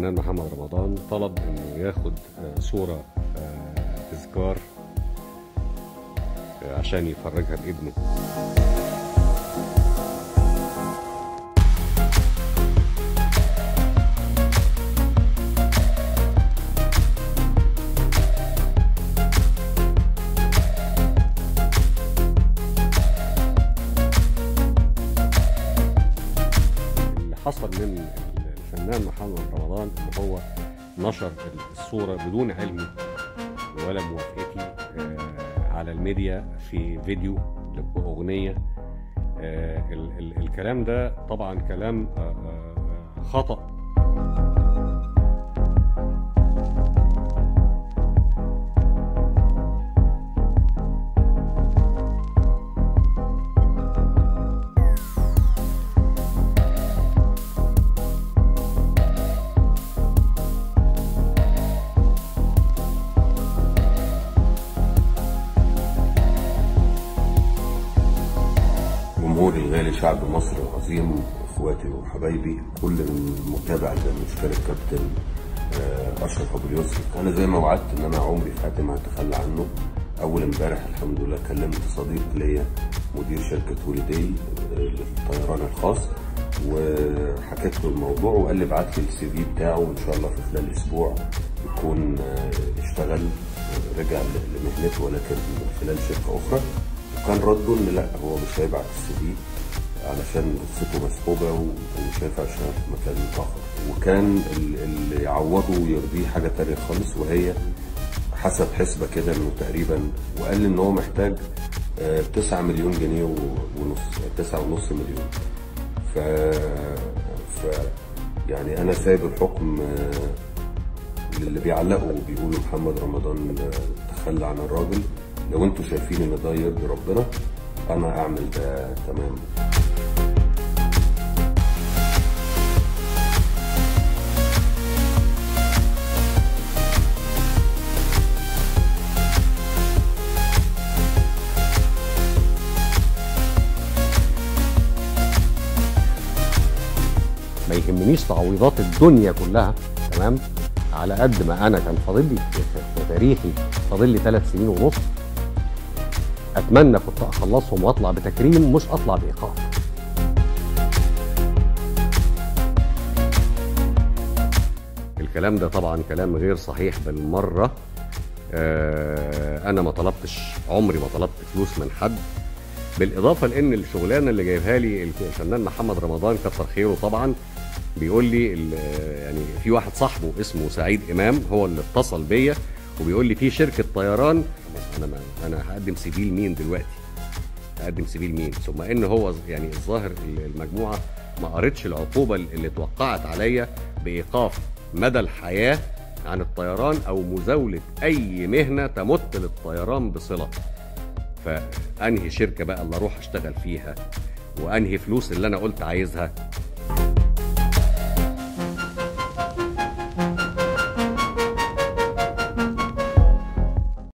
الفنان محمد رمضان طلب انه ياخد آه، صورة آه، تذكار آه، عشان يفرجها لابنه اللي حصل من الفنان محمد رمضان ان هو نشر الصورة بدون علمي ولا موافقتي آه، على الميديا في فيديو بأغنية آه، ال- ال- الكلام ده طبعا كلام آه، آه، خطأ جمهوري الغالي شعب مصر العظيم اخواتي وحبايبي كل المتابع لمشكلة كابتن آه، اشرف ابو اليوسف انا زي ما وعدت ان انا عمري في حياتي ما هتخلى عنه اول امبارح الحمد لله كلمت صديق ليا مدير شركه هوليداي آه، للطيران الخاص وحكيت له الموضوع وقال لي ابعت لي السي في بتاعه وان شاء الله في خلال اسبوع يكون آه، اشتغل آه، رجع ل- لمهنته ولكن من خلال شركه اخرى وكان رده ان لا هو مش هيبعت السي في علشان رخصته مسحوبه و- ومش هينفع يشتغل في مكان اخر وكان ال- اللي يعوضه ويرضيه حاجه تانية خالص وهي حسب حسبه كده انه تقريبا وقال لي ان هو محتاج آه، 9 مليون جنيه و- ونص 9 ونص مليون ف ف يعني انا سايب الحكم آه، للي بيعلقوا وبيقولوا محمد رمضان آه، تخلى عن الراجل لو انتوا شايفين ان ده يرضي ربنا انا اعمل ده تمام ما يهمنيش تعويضات الدنيا كلها تمام على قد ما انا كان فاضل لي في في تاريخي فاضل لي ثلاث سنين ونص اتمنى كنت اخلصهم واطلع بتكريم مش اطلع بايقاف الكلام ده طبعا كلام غير صحيح بالمره آه، انا ما طلبتش عمري ما طلبت فلوس من حد بالاضافه لان الشغلانه اللي جايبها لي الفنان محمد رمضان كتر خيره طبعا بيقول لي ال- يعني في واحد صاحبه اسمه سعيد امام هو اللي اتصل بيا وبيقول لي في شركه طيران انا ما انا هقدم سي في لمين دلوقتي هقدم سي في لمين ثم ان هو يعني الظاهر المجموعه ما قرتش العقوبه اللي اتوقعت عليا بايقاف مدى الحياه عن الطيران او مزاوله اي مهنه تمت للطيران بصله فانهي شركه بقى اللي اروح اشتغل فيها وانهي فلوس اللي انا قلت عايزها